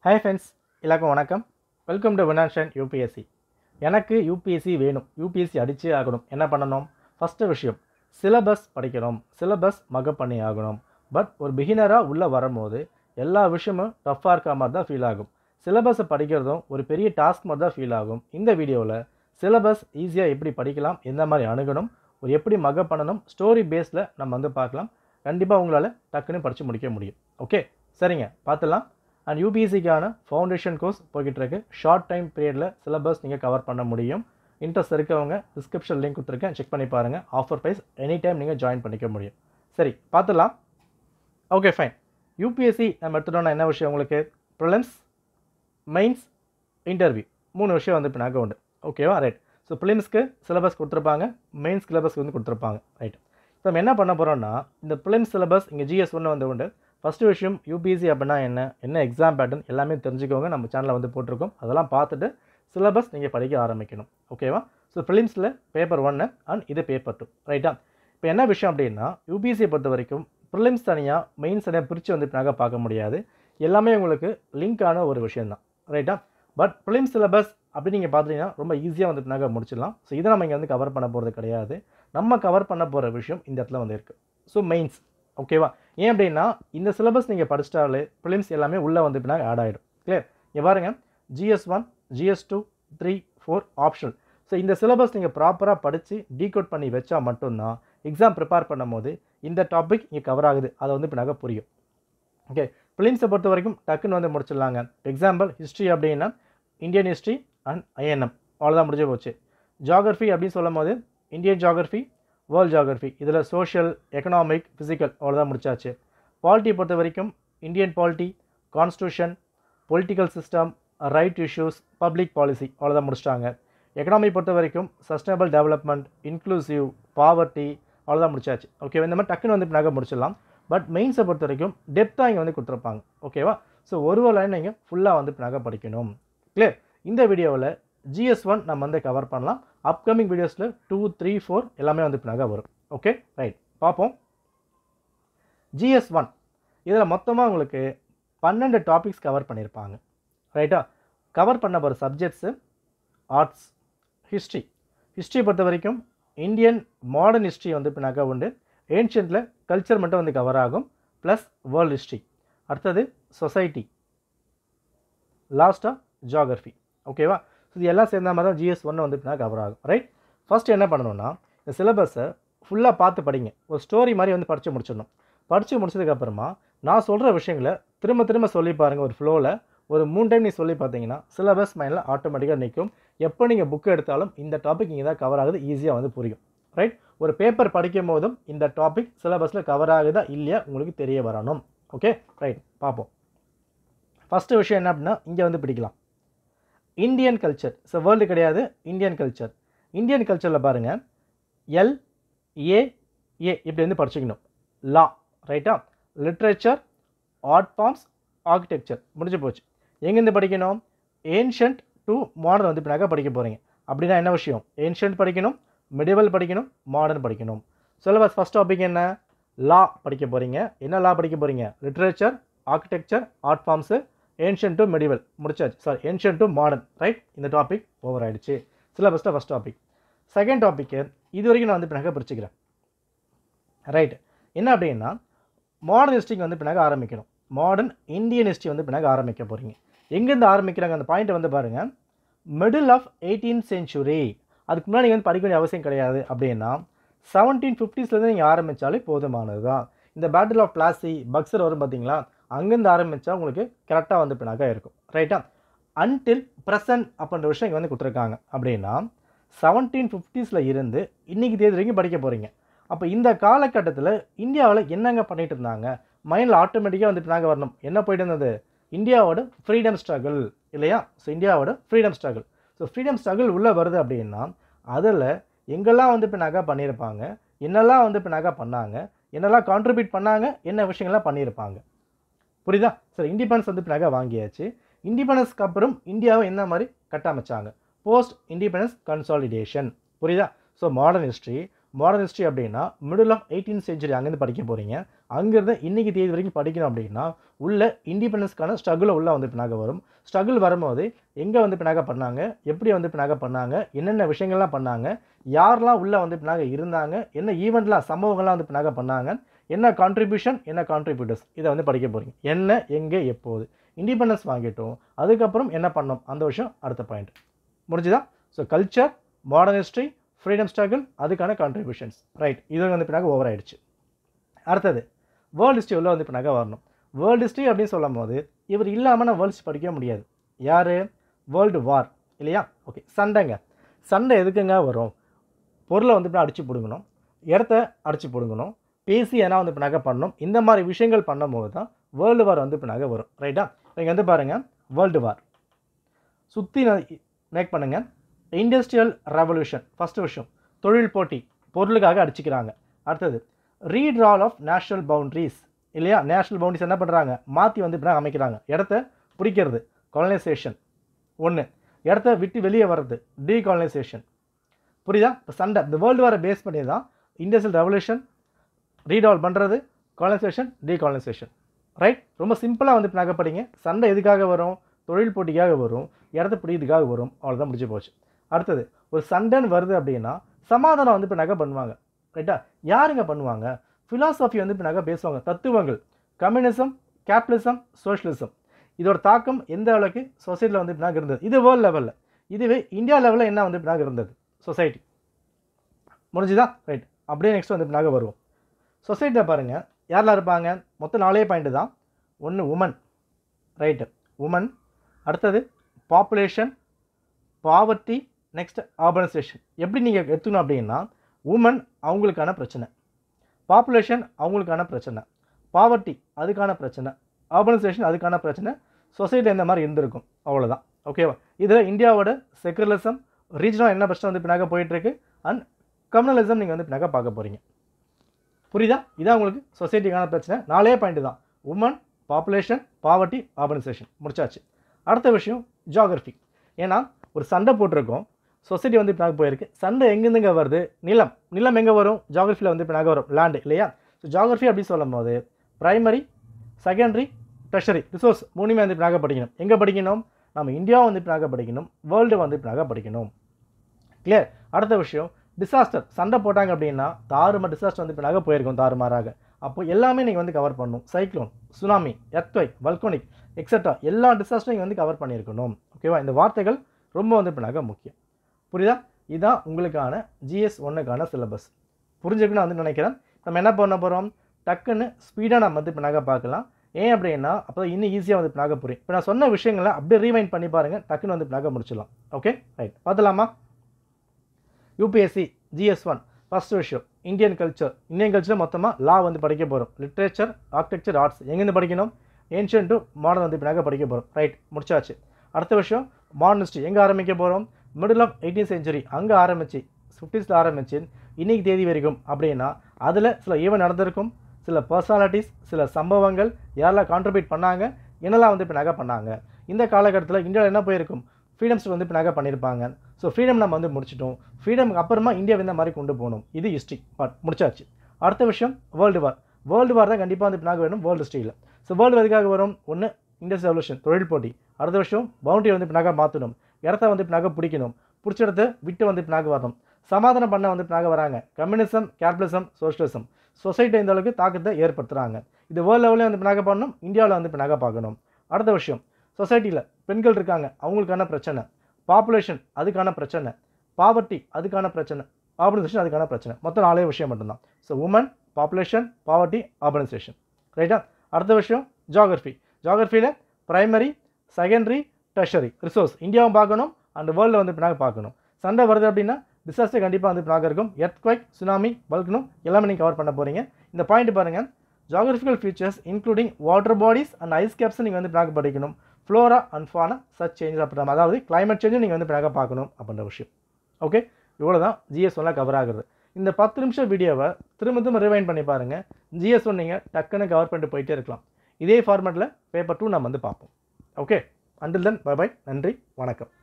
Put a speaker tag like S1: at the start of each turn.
S1: hi friends எல்லாருக்கும் வணக்கம் welcome to வினான்ஷன் யூபிஎஸ்சி எனக்கு யூபிஎஸ்சி வேணும் யூபிஎஸ்சி அடிச்சே ஆகணும் என்ன பண்ணணும் ஃபஸ்ட்டு விஷயம் சிலபஸ் படிக்கணும் சிலபஸ் மகப் பண்ணி ஆகணும் பட் ஒரு பிகினராக உள்ளே வரும்போது எல்லா விஷயமும் டஃப்பாக இருக்க மாதிரி தான் ஃபீல் ஆகும் சிலபஸை படிக்கிறதும் ஒரு பெரிய டாஸ்க் மாதிரி தான் ஃபீல் ஆகும் இந்த வீடியோவில் சிலபஸ் ஈஸியாக எப்படி படிக்கலாம் எந்த மாதிரி அணுகணும் ஒரு எப்படி மகப் பண்ணணும் ஸ்டோரி பேஸில் நம்ம வந்து பார்க்கலாம் கண்டிப்பாக உங்களால் டக்குன்னு படித்து முடிக்க முடியும் ஓகே சரிங்க பார்த்துலாம் அண்ட் யூபிஎஸ்சிக்கான ஃபவுண்டேஷன் கோர்ஸ் போய்கிட்டு இருக்கு ஷார்ட் டைம் பீரியடில் சிலபஸ் நீங்கள் கவர் பண்ண முடியும் இன்ட்ரெஸ்ட் இருக்கவங்க டிஸ்கிரிப்ஷன் லிங்க் கொடுத்துருக்கேன் செக் பண்ணி பாருங்கள் ஆஃபர் ப்ரைஸ் எனி டைம் நீங்கள் ஜாயின் பண்ணிக்க முடியும் சரி பார்த்துலாம் ஓகே ஃபைன் யூபிஎஸ்சி நம்ம எடுத்துட்டோம்னா என்ன விஷயம் உங்களுக்கு ப்ரிலிம்ஸ் மெயின்ஸ் இன்டர்வியூ மூணு விஷயம் வந்து இப்போ நாங்கள் உண்டு ஓகேவா ரைட் ஸோ ப்ரிலிம்ஸ்க்கு சிலபஸ் கொடுத்துருப்பாங்க மெயின்ஸ் சிலபஸ்க்கு வந்து கொடுத்துருப்பாங்க ரைட் ஸோ நம்ம என்ன பண்ண போகிறோம்னா இந்த ப்ரிலிம்ஸ் சிலபஸ் இங்கே ஜிஎஸ் ஒன்று வந்து உண்டு ஃபஸ்ட்டு விஷயம் யூபிஎஸ்சி அப்படின்னா என்ன என்ன எக்ஸாம் பேட்டர்ன் எல்லாமே தெரிஞ்சுக்கோங்க நம்ம சேனலில் வந்து போட்டிருக்கோம் அதெல்லாம் பார்த்துட்டு சிலபஸ் நீங்கள் படிக்க ஆரம்பிக்கணும் ஓகேவா ஸோ ப்ரிலிம்ஸில் பேப்பர் ஒன்று அண்ட் இது பேப்பர் டூ ரைட்டா இப்போ என்ன விஷயம் அப்படின்னா யூபிஎஸ்சியை பொறுத்த வரைக்கும் ப்ரிலிம்ஸ் தனியாக மெயின்ஸ் தனியாக பிரித்து வந்து நாங்கள் பார்க்க முடியாது எல்லாமே உங்களுக்கு லிங்கான ஒரு விஷயந்தான் ரைட்டா பட் ப்ரிலிம்ஸ் சிலபஸ் அப்படி நீங்கள் பார்த்தீங்கன்னா ரொம்ப ஈஸியாக வந்து நாங்கள் முடிச்சிடலாம் ஸோ இதை நம்ம இங்கே வந்து கவர் பண்ண போகிறது கிடையாது நம்ம கவர் பண்ண போகிற விஷயம் இந்த இடத்துல வந்து இருக்குது ஸோ மெயின்ஸ் ஓகேவா ஏன் அப்படின்னா இந்த சிலபஸ் நீங்கள் படிச்சிட்டாலே ப்ரிலிம்ஸ் எல்லாமே உள்ளே வந்து பின்னாங்க ஆட் ஆகிடும் கிளியர் இங்கே பாருங்க GS one GS two three four optional so இந்த சிலபஸ் நீங்கள் ப்ராப்பராக படித்து டீகோட் பண்ணி வச்சா மட்டும்தான் எக்ஸாம் ப்ரிப்பேர் பண்ணும்போது இந்த டாபிக் இங்கே கவர் ஆகுது அதை வந்து பின்னாக புரியும் ஓகே ப்ரிலிம்ஸை பொறுத்த வரைக்கும் டக்குன்னு வந்து முடிச்சிடலாங்க எக்ஸாம்பிள் ஹிஸ்ட்ரி அப்படின்னா இந்தியன் ஹிஸ்ட்ரி அண்ட் ஐஎன்எம் அவ்வளோதான் முடிஞ்சு போச்சு ஜாகிரஃபி அப்படின்னு சொல்லும் போது இந்தியன் ஜாகிரஃபி வேர்ல்ட் ஜாகிரஃபி இதில் சோஷியல் எக்கனாமிக் ஃபிசிக்கல் அவ்வளோதான் முடிச்சாச்சு பாலிட்டியை பொறுத்த வரைக்கும் Indian polity constitution political system right issues public policy அவ்வளோதான் முடிச்சிட்டாங்க எக்கனாமி பொறுத்த வரைக்கும் சஸ்டைனபிள் டெவலப்மெண்ட் இன்க்ளூசிவ் பாவர்ட்டி அவ்வளோதான் முடிச்சாச்சு ஓகே இந்த மாதிரி டக்குன்னு வந்து நகை முடிச்சிடலாம் பட் மெயின்ஸை பொறுத்த வரைக்கும் டெப்த்தாக இங்கே வந்து கொடுத்துருப்பாங்க ஓகேவா ஸோ ஒரு ஒரு லைன் நீங்கள் ஃபுல்லாக வந்து நகை படிக்கணும் கிளியர் இந்த வீடியோவில் ஜிஎஸ் ஒன் நம்ம வந்து கவர் பண்ணலாம் அப்கமிங் வீடியோஸில் டூ த்ரீ ஃபோர் எல்லாமே வந்து நகை வரும் ஓகே ரைட் பார்ப்போம் ஜிஎஸ் ஒன் இதில் மொத்தமாக உங்களுக்கு பன்னெண்டு டாபிக்ஸ் கவர் பண்ணியிருப்பாங்க ரைட்டா கவர் பண்ண போகிற சப்ஜெக்ட்ஸு ஆர்ட்ஸ் ஹிஸ்ட்ரி ஹிஸ்ட்ரி பொறுத்த வரைக்கும் இந்தியன் மாடர்ன் ஹிஸ்ட்ரி வந்து இப்போ நகை உண்டு ஏன்ஷியன்ட்டில் கல்ச்சர் மட்டும் வந்து கவர் ஆகும் ப்ளஸ் வேர்ல்டு ஹிஸ்ட்ரி அடுத்தது சொசைட்டி லாஸ்ட்டாக ஜாகிரஃபி ஓகேவா ஸோ இது எல்லாம் சேர்ந்த மாதிரி தான் ஜிஎஸ் ஒன்று வந்து இப்போ கவர் ஆகும் ரைட் ஃபர்ஸ்ட் என்ன பண்ணணும்னா இந்த சிலபஸை ஃபுல்லாக பார்த்து படிங்க ஒரு ஸ்டோரி மாதிரி வந்து படித்து முடிச்சிடணும் படித்து முடிச்சதுக்கப்புறமா நான் சொல்கிற விஷயங்களை திரும்ப திரும்ப சொல்லி பாருங்கள் ஒரு ஃப்ளோவில் ஒரு மூணு டைம் நீ சொல்லி பார்த்தீங்கன்னா சிலபஸ் மைண்டில் ஆட்டோமேட்டிக்காக நிற்கும் எப்போ நீங்கள் புக் எடுத்தாலும் இந்த டாபிக் இங்கே தான் கவர் ஆகுது ஈஸியாக வந்து புரியும் ரைட் ஒரு பேப்பர் படிக்கும் போதும் இந்த டாபிக் சிலபஸில் கவர் ஆகுதா இல்லையா உங்களுக்கு தெரிய வரணும் ஓகே ரைட் பார்ப்போம் ஃபஸ்ட்டு விஷயம் என்ன அப்படின்னா இங்கே வந்து பிடிக்கலாம் இந்தியன் கல்ச்சர் ஸோ வேர்ல்டு கிடையாது இந்தியன் கல்ச்சர் இந்தியன் கல்ச்சரில் பாருங்கள் எல் ஏ ஏ இப்படி வந்து படிச்சுக்கணும் லா ரைட்டா லிட்ரேச்சர் ஆர்ட் ஃபார்ம்ஸ் ஆர்கிடெக்சர் முடிஞ்சு போச்சு எங்கேருந்து படிக்கணும் ஏன்ஷியன்ட் டு மாடர்ன் வந்து இப்போ நகை படிக்க போகிறீங்க அப்படின்னா என்ன விஷயம் ஏன்ஷியன்ட் படிக்கணும் மிடிவல் படிக்கணும் மாடர்ன் படிக்கணும் சிலபஸ் ஃபஸ்ட் டாபிக் என்ன லா படிக்க போகிறீங்க என்ன லா படிக்க போகிறீங்க literature architecture art forms ancient to medieval முடிச்சாச்சு sorry ancient to modern right இந்த டாபிக் ஓவர் ஆகிடுச்சு சிலபஸில் ஃபஸ்ட் டாபிக் செகண்ட் டாப்பிக்கு இது வரைக்கும் நான் வந்து இப்போ நகை பிரிச்சுக்கிறேன் ரைட் என்ன அப்படின்னா மாடர்ன் ஹிஸ்ட்ரிக்கு வந்து பின்னாக ஆரம்பிக்கணும் மாடர்ன் இந்தியன் ஹிஸ்ட்ரி வந்து பின்னாக ஆரம்பிக்க போகிறீங்க எங்கேருந்து ஆரம்பிக்கிறாங்க அந்த பாயிண்ட்டை வந்து பாருங்கள் மிடில் ஆஃப் எயிட்டீன் சென்ச்சுரி அதுக்கு முன்னாடி நீங்கள் வந்து படிக்க வேண்டிய அவசியம் கிடையாது அப்படின்னா செவன்டீன் ஃபிஃப்டிஸ்லேருந்து நீங்கள் ஆரம்பித்தாலே போதுமானது தான் இந்த பேட்டில் ஆஃப் பிளாசி பக்சர் வரும் பார்த்தீங்களா அங்கேருந்து ஆரம்பித்தா உங்களுக்கு கரெக்டாக வந்து பின்னாக இருக்கும் ரைட்டா அன்டில் ப்ரெசன்ட் அப்படின்ற விஷயம் இங்கே வந்து கொடுத்துருக்காங்க அப்படின்னா செவன்டீன் ஃபிஃப்டிஸில் இருந்து இன்றைக்கி தேதி வரைக்கும் படிக்க போகிறீங்க அப்போ இந்த காலகட்டத்தில் இந்தியாவில் என்னங்க பண்ணிட்டு இருந்தாங்க மைண்டில் ஆட்டோமேட்டிக்காக வந்துட்டு நாங்கள் வரணும் என்ன போயிட்டு இருந்தது இந்தியாவோட ஃப்ரீடம் ஸ்ட்ரகிள் இல்லையா ஸோ இந்தியாவோட freedom struggle so freedom struggle உள்ளே வருது அப்படின்னா அதில் எங்கெல்லாம் வந்து இப்போ நகை பண்ணியிருப்பாங்க என்னெல்லாம் வந்து இப்போ நகை பண்ணாங்க என்னெல்லாம் கான்ட்ரிபியூட் பண்ணாங்க என்ன விஷயங்கள்லாம் பண்ணியிருப்பாங்க புரியுதா சார் இண்டிபெண்டன்ஸ் வந்து இப்போ நகை வாங்கியாச்சு இண்டிபெண்டன்ஸ்க்கு அப்புறம் இந்தியாவை என்ன மாதிரி கட்டமைச்சாங்க போஸ்ட் இண்டிபெண்டன்ஸ் கன்சாலிடேஷன் புரியுதா so modern history modern history அப்படின்னா மிடில் ஆஃப் எயிட்டீன் செஞ்சுரி அங்கேருந்து படிக்க போகிறீங்க அங்கேருந்து இன்றைக்கி தேதி வரைக்கும் படிக்கணும் அப்படின்னா உள்ள இண்டிபெண்டன்ஸ்க்கான ஸ்ட்ரகிள் உள்ள வந்து பின்னாக வரும் ஸ்ட்ரகிள் வரும்போது எங்கே வந்து பின்னாக பண்ணாங்க எப்படி வந்து பின்னாக பண்ணாங்க என்னென்ன விஷயங்கள்லாம் பண்ணாங்க யாரெல்லாம் உள்ளே வந்து பின்னாக இருந்தாங்க என்ன ஈவெண்ட்லாம் சம்பவங்கள்லாம் வந்து பின்னாக பண்ணாங்க என்ன கான்ட்ரிபியூஷன் என்ன கான்ட்ரிபியூட்டர்ஸ் இதை வந்து படிக்க போகிறீங்க என்ன எங்கே எப்போது இண்டிபெண்டன்ஸ் வாங்கிட்டோம் அதுக்கப்புறம் என்ன பண்ணோம் அந்த விஷயம் அடுத்த பாயிண்ட் முடிஞ்சுதா so culture modern history freedom struggle அதுக்கான கான்ட்ரிபியூஷன்ஸ் ரைட் இது வந்து பின்னாக ஓவர் ஆயிடுச்சு அடுத்தது வேர்ல்டு ஹிஸ்ட்ரி உள்ள வந்து பின்னாக வரணும் வேர்ல்டு ஹிஸ்ட்ரி அப்படின்னு சொல்லும் போது இவர் இல்லாமல் நான் வேர்ல்டு ஹிஸ்ட்ரி படிக்க முடியாது யார் வேர்ல்டு வார் இல்லையா ஓகே சண்டைங்க சண்டை எதுக்குங்க வரும் பொருளை வந்து இப்படி அடித்து பிடுங்கணும் இடத்த அடித்து பிடுங்கணும் பேசி ஏன்னா வந்து இப்போ நகை பண்ணணும் இந்த மாதிரி விஷயங்கள் பண்ணும்போது தான் வேர்ல்டு வார் வந்து இப்போ நகை வரும் ரைட்டா நீங்கள் வந்து பாருங்கள் வேர்ல்டு வார் சுற்றி மேக் பண்ணுங்கள் இண்டஸ்ட்ரியல் ரெவல்யூஷன் ஃபஸ்ட்டு விஷயம் தொழில் போட்டி பொருளுக்காக அடிச்சுக்கிறாங்க அடுத்தது ரீட்ரால் ஆஃப் நேஷனல் பவுண்ட்ரிஸ் இல்லையா நேஷனல் பவுண்டரிஸ் என்ன பண்ணுறாங்க மாற்றி வந்து இப்படி அமைக்கிறாங்க இடத்த பிடிக்கிறது காலனைசேஷன் ஒன்று இடத்த விட்டு வெளியே வர்றது டீகாலனைசேஷன் புரியுதா இப்போ சண்டை இந்த வேர்ல்டு வாரை பேஸ் பண்ணி தான் இண்டஸ்ட்ரியல் ரெவல்யூஷன் ரீடால் பண்ணுறது காலனைசேஷன் டீகாலனைசேஷன் ரைட் ரொம்ப சிம்பிளாக வந்து இப்போ நகை படிங்க சண்டை எதுக்காக வரும் தொழில் போட்டிக்காக வரும் இடத்த பிடிக்கிறதுக்காக வரும் அவ்வளோதான் முடிஞ்சு போச்சு அடுத்தது ஒரு சண்டைன்னு வருது அப்படின்னா சமாதானம் வந்து இப்போ நகை பண்ணுவாங்க ரைட்டா யாருங்க பண்ணுவாங்க ஃபிலாசபி வந்து இப்போ நகை பேசுவாங்க தத்துவங்கள் கம்யூனிசம் கேபிட்டலிசம் சோஷியலிசம் இதோட தாக்கம் எந்த அளவுக்கு சொசைட்டியில் வந்து இப்படினாக இருந்தது இது வேர்ல்டு லெவலில் இதுவே இந்தியா லெவலில் என்ன வந்து இப்படினாக இருந்தது சொசைட்டி முடிஞ்சுதா ரைட் அப்படியே நெக்ஸ்ட் வந்து இப்படினாக வருவோம் சொசைட்டியில் பாருங்கள் யாரெல்லாம் இருப்பாங்க மொத்தம் நாலே பாயிண்ட்டு தான் ஒன்று உமன் ரைட்டு உமன் அடுத்தது பாப்புலேஷன் பாவர்ட்டி நெக்ஸ்ட் ஆர்கனைசேஷன் எப்படி நீங்கள் எடுத்துக்கணும் அப்படின்னா உமன் அவங்களுக்கான பிரச்சனை பாப்புலேஷன் அவங்களுக்கான பிரச்சனை பாவர்ட்டி அதுக்கான பிரச்சனை ஆர்கனைசேஷன் அதுக்கான பிரச்சனை சொசைட்டி இந்த மாதிரி இருந்திருக்கும் அவ்வளோதான் ஓகேவா இதில் இந்தியாவோட செக்குலரிசம் ரீஜனல் என்ன பிரச்சனை வந்து பின்னாக போயிட்டுருக்கு அண்ட் கம்யூனலிசம் நீங்கள் வந்து பின்னாக பார்க்க போகிறீங்க புரியுதா இதான் உங்களுக்கு சொசைட்டிக்கான பிரச்சனை நாலே பாயிண்ட் தான் உமன் பாப்புலேஷன் பாவர்ட்டி ஆர்கனைசேஷன் முடிச்சாச்சு அடுத்த விஷயம் ஜியாகிரஃபி ஏன்னா ஒரு சண்டை போட்டிருக்கோம் சொசைட்டி வந்து இப்போ போயிருக்கு சண்டை எங்கேருந்துங்க வருது நிலம் நிலம் எங்கே வரும் ஜியாகிரஃபியில் வந்து இப்போ வரும் லேண்டு இல்லையா ஸோ ஜியாகிரஃபி அப்படி சொல்லும் போது ப்ரைமரி செகண்டரி ட்ரெஷரி ரிசோர்ஸ் மூணுமே வந்து இப்போ படிக்கணும் எங்கே படிக்கணும் நம்ம இந்தியா வந்து இப்போ படிக்கணும் வேர்ல்டு வந்து இப்போ படிக்கணும் கிளியர் அடுத்த விஷயம் டிசாஸ்டர் சண்டை போட்டாங்க அப்படின்னா தாறுமா டிசாஸ்டர் வந்து இப்போ நகை போயிருக்கும் தாறுமாறாக அப்போ எல்லாமே நீங்கள் வந்து கவர் பண்ணணும் cyclone tsunami earthquake volcanic extra எல்லா டிசாஸ்டரும் நீங்கள் வந்து கவர் பண்ணியிருக்கணும் ஓகேவா இந்த வார்த்தைகள் ரொம்ப வந்து இப்போ நகை முக்கியம் புரியுதா இதுதான் உங்களுக்கான ஜிஎஸ் ஒன்றுக்கான சிலபஸ் புரிஞ்சுக்கணும் வந்து நினைக்கிறேன் நம்ம என்ன பண்ண போகிறோம் டக்குன்னு ஸ்பீடாக நம்ம வந்து இப்போ நகை பார்க்கலாம் ஏன் அப்படின்னா அப்போ இன்னும் ஈஸியாக வந்து இப்போ நகை புரியும் இப்போ நான் சொன்ன விஷயங்களை அப்படியே ரீவைண்ட் பண்ணி பாருங்கள் டக்குன்னு வந்து இப்போ நகை முடிச்சிடலாம் ஓகே ரைட் பார்த்துலாமா யூபிஎஸ்சி ஜிஎஸ் ஒன் ஃபஸ்ட் விஷயம் இந்தியன் கல்ச்சர் இந்தியன் கல்ச்சர் மொத்தமாக லா வந்து படிக்க போகிறோம் லிட்ரேச்சர் ஆர்கிடெக்சர் ஆர்ட்ஸ் எங்கேருந்து படிக்கணும் ஏன்ஷியன் டு மாடர்ன் வந்து பின்னாக படிக்க போகிறோம் ரைட் முடிச்சாச்சு அடுத்த விஷயம் மாடர்ன் ஹிஸ்ட்ரி எங்கே ஆரம்பிக்க போகிறோம் மிடில் ஆஃப் எயிட்டீன் செஞ்சுரி அங்கே ஆரம்பிச்சு ஃபிஃப்டிஸில் ஆரம்பிச்சு இன்னைக்கு தேதி வரைக்கும் அப்படின்னா அதில் சில ஈவெண்ட் நடந்திருக்கும் சில பர்சனாலிட்டிஸ் சில சம்பவங்கள் யாரெல்லாம் கான்ட்ரிபியூட் பண்ணாங்க என்னெல்லாம் வந்து இப்போ நகை பண்ணாங்க இந்த காலகட்டத்தில் இந்தியாவில் என்ன போயிருக்கும் ஃப்ரீடம்ஸ் வந்து இப்போ நகை பண்ணியிருப்பாங்க ஸோ ஃப்ரீடம் நம்ம வந்து முடிச்சிட்டோம் ஃப்ரீடமுக்கு அப்புறமா இந்தியா இந்த மாதிரி கொண்டு போகணும் இது ஹிஸ்ட்ரி பார்ட் முடிச்சாச்சு அடுத்த விஷயம் வேர்ல்டு வார் வேர்ல்டு வார் தான் கண்டிப்பாக வந்து இப்போ நாங்கள் வேணும் வேர்ல்டு ஹிஸ்ட்ரியில் ஸோ வேர்ல்டு எதுக்காக வரும் ஒன்று இண்டஸ்ட்ரியல் ரெவல்யூஷன் தொழில் போட்டி அடுத்த விஷயம் பவுண்டரி வந்து இப்போ நகை மாற்றணும் இடத்த வந்து இப்போ நகை பிடிக்கணும் பிடிச்ச இடத்த விட்டு வந்து இப்போ நகை வரணும் சமாதானம் பண்ண வந்து இப்போ நகை வராங்க கம்யூனிசம் கேபிட்டலிசம் சோஷியலிசம் சொசைட்டி இந்த அளவுக்கு தாக்கத்தை ஏற்படுத்துகிறாங்க இது வேர்ல்டு லெவலில் வந்து இப்போ நகை பண்ணணும் இந்தியாவில் வந்து இப்போ நகை பார்க்கணும் அடுத்த விஷயம் சொசைட்டியில் பெண்கள் இருக்காங்க அவங்களுக்கான பிரச்சனை பாப்புலேஷன் அதுக்கான பிரச்சனை பாவர்ட்டி அதுக்கான பிரச்சனை ஆர்கனைசேஷன் அதுக்கான பிரச்சனை மொத்தம் நாலே விஷயம் மட்டும்தான் so woman population poverty organisation ரைட்டா அடுத்த விஷயம் ஜாகிரஃபி ஜாகிரஃபியில் பிரைமரி செகண்டரி டெஷரி ரிசோர்ஸ் இந்தியாவும் பார்க்கணும் அண்ட் வேர்ல்டில் வந்து பின்னாக பார்க்கணும் சண்டை வருது அப்படின்னா டிசாஸ்டர் கண்டிப்பாக வந்து பின்னாக இருக்கும் எர்த் குவைக் சுனாமி வல்கணும் எல்லாமே நீங்கள் கவர் பண்ண போகிறீங்க இந்த பாயிண்ட் பாருங்கள் geographical features including water bodies and ice கேப்ஸை நீங்கள் வந்து பின்னாக படிக்கணும் flora and fauna such changes அப்படின்ற அதாவது கிளைமேட் சேஞ்சும் நீங்கள் வந்து பின்னாக பார்க்கணும் அப்படின்ற விஷயம் ஓகே இவ்வளோ தான் ஜிஎஸ் ஒன்லாம் கவர் ஆகுது இந்த பத்து நிமிஷம் வீடியோவை திரும்ப திரும்ப ரிவைண்ட் பண்ணி பாருங்கள் ஜிஎஸ் ஒன் நீங்கள் டக்குன்னு கவர் பண்ணிட்டு போயிட்டே இருக்கலாம் இதே ஃபார்மேட்டில் பேப்பர் டூ நம்ம வந்து பார்ப்போம் okay until then bye bye நன்றி வணக்கம்